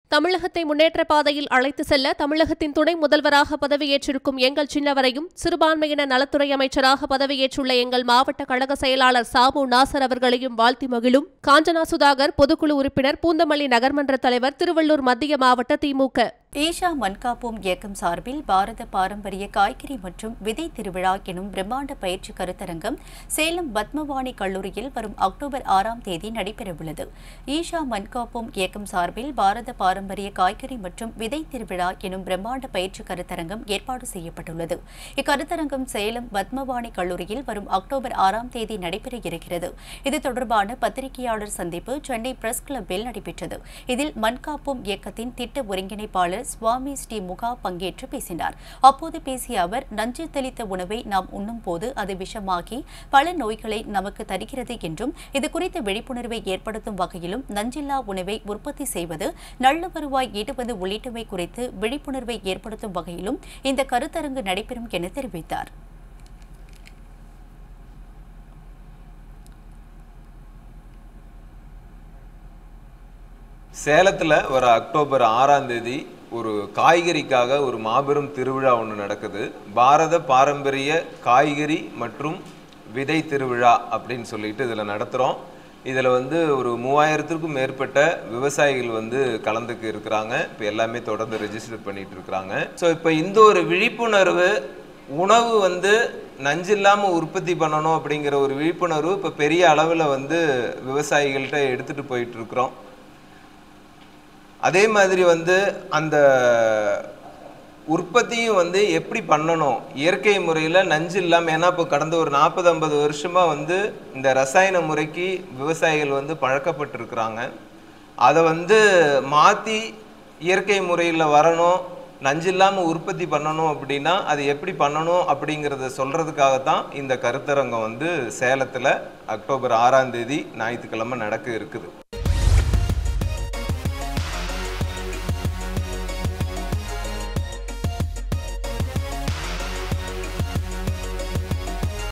தமிழகத்தை முன்னேற்ற பாதையில் அழைத்து செல்ல தமிழகத்தின் துணை முதல்வராக பதவியேற்றிருக்கும் எங்கள் சின்னவரையும் சிறுபான்மையின நலத்துறை அமைச்சராக பதவியேற்றுள்ள எங்கள் மாவட்ட கழக செயலாளர் சாமு நாசர் அவர்களையும் வாழ்த்தி மகிழும் காஞ்சனா சுதாகர் பொதுக்குழு உறுப்பினர் பூந்தமல்லி நகர்மன்ற தலைவர் திருவள்ளூர் மத்திய மாவட்ட திமுக ஈஷா மண்காப்போம் இயக்கம் சார்பில் பாரத பாரம்பரிய காய்கறி மற்றும் விதை திருவிழா எனும் பிரம்மாண்ட பயிற்சி கருத்தரங்கம் சேலம் பத்மவாணி கல்லூரியில் வரும் அக்டோபர் ஆறாம் தேதி நடைபெறவுள்ளது ஈஷா மண்காப்போம் இயக்கம் சார்பில் பாரத பாரம்பரிய காய்கறி மற்றும் விதை திருவிழா எனும் பிரம்மாண்ட பயிற்சி கருத்தரங்கம் ஏற்பாடு செய்யப்பட்டுள்ளது இக்கருத்தரங்கம் சேலம் பத்மவாணி கல்லூரியில் வரும் அக்டோபர் ஆறாம் தேதி நடைபெற இருக்கிறது இது தொடர்பான பத்திரிகையாளர் சந்திப்பு சென்னை பிரஸ் கிளப்பில் நடைபெற்றது இதில் மண்காப்போம் இயக்கத்தின் திட்ட ஒருங்கிணைப்பாளர் சுவாமி ஸ்ரீ முகா பங்கேற்று பேசினார் அப்போது பேசிய அவர் நஞ்சு தெளித்த உணவை நாம் உண்ணும் போது அது விஷமாகி பல நோய்களை நமக்கு தருகிறது என்றும் இது குறித்த விழிப்புணர்வை ஏற்படுத்தும் வகையிலும் நஞ்சில்லா உணவை உற்பத்தி செய்வது நல்ல வருவாய் ஈட்டுவது உள்ளிட்டவை குறித்து விழிப்புணர்வை ஏற்படுத்தும் வகையிலும் இந்த கருத்தரங்கு நடைபெறும் என தெரிவித்தார் சேலத்தில் ஒரு அக்டோபர் ஆறாம் தேதி ஒரு காய்கறிக்காக ஒரு மாபெரும் திருவிழா ஒன்று நடக்குது பாரத பாரம்பரிய காய்கறி மற்றும் விதை திருவிழா அப்படின்னு சொல்லிட்டு இதில் நடத்துகிறோம் இதில் வந்து ஒரு மூவாயிரத்திற்கும் மேற்பட்ட விவசாயிகள் வந்து கலந்துக்கு இருக்கிறாங்க இப்போ எல்லாமே தொடர்ந்து ரெஜிஸ்டர் பண்ணிட்டு இருக்கிறாங்க ஸோ இப்போ இந்த ஒரு விழிப்புணர்வு உணவு வந்து நஞ்சில்லாமல் உற்பத்தி பண்ணணும் அப்படிங்கிற ஒரு விழிப்புணர்வு இப்போ பெரிய அளவில் வந்து விவசாயிகள்கிட்ட எடுத்துகிட்டு போயிட்டு இருக்கிறோம் அதே மாதிரி வந்து அந்த உற்பத்தியும் வந்து எப்படி பண்ணணும் இயற்கை முறையில் நஞ்சு இல்லாமல் ஏன்னா இப்போ கடந்த ஒரு நாற்பது ஐம்பது வருஷமாக வந்து இந்த ரசாயன முறைக்கு விவசாயிகள் வந்து பழக்கப்பட்டிருக்கிறாங்க அதை வந்து மாற்றி இயற்கை முறையில் வரணும் நஞ்சு இல்லாமல் உற்பத்தி பண்ணணும் அப்படின்னா அது எப்படி பண்ணணும் அப்படிங்கிறத சொல்கிறதுக்காகத்தான் இந்த கருத்தரங்கம் வந்து சேலத்தில் அக்டோபர் ஆறாம் தேதி ஞாயிற்றுக்கிழமை நடக்க இருக்குது